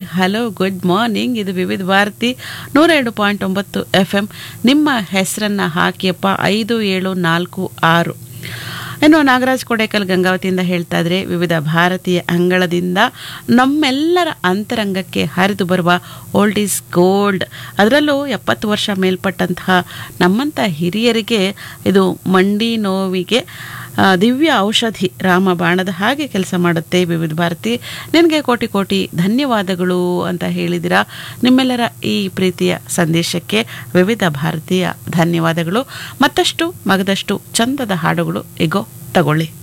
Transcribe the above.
hello good morning ಇದು ವಿವಿಧ ಭಾರತಿ ನೂರ ಎರಡು ಪಾಯಿಂಟ್ ಒಂಬತ್ತು ಎಫ್ ಎಂ ನಿಮ್ಮ ಹೆಸರನ್ನು ಹಾಕಿಯಪ್ಪ ಐದು ಏಳು ನಾಲ್ಕು ಆರು ಇನ್ನು ನಾಗರಾಜ್ ಕೊಡೇಕಲ್ ಗಂಗಾವತಿಯಿಂದ ಹೇಳ್ತಾ ಇದ್ರೆ ವಿವಿಧ ಭಾರತೀಯ ಅಂಗಳದಿಂದ ನಮ್ಮೆಲ್ಲರ ಅಂತರಂಗಕ್ಕೆ ಹರಿದು ಬರುವ ಓಲ್ಡ್ ಈಸ್ ಗೋಲ್ಡ್ ಅದರಲ್ಲೂ ಎಪ್ಪತ್ತು ವರ್ಷ ಮೇಲ್ಪಟ್ಟಂತಹ ನಮ್ಮಂಥ ಹಿರಿಯರಿಗೆ ಇದು ಮಂಡಿ ನೋವಿಗೆ ಆ, ದಿವ್ಯ ಔಷಧಿ ರಾಮ ಬಾಣದ ಹಾಗೆ ಕೆಲಸ ಮಾಡುತ್ತೆ ವಿವಿಧ ಭಾರತಿ ನಿನಗೆ ಕೋಟಿ ಕೋಟಿ ಧನ್ಯವಾದಗಳು ಅಂತ ಹೇಳಿದಿರಾ ನಿಮ್ಮೆಲ್ಲರ ಈ ಪ್ರೀತಿಯ ಸಂದೇಶಕ್ಕೆ ವಿವಿಧ ಭಾರತೀಯ ಧನ್ಯವಾದಗಳು ಮತ್ತಷ್ಟು ಮಗದಷ್ಟು ಚಂದದ ಹಾಡುಗಳು ಇಗೋ ತಗೊಳ್ಳಿ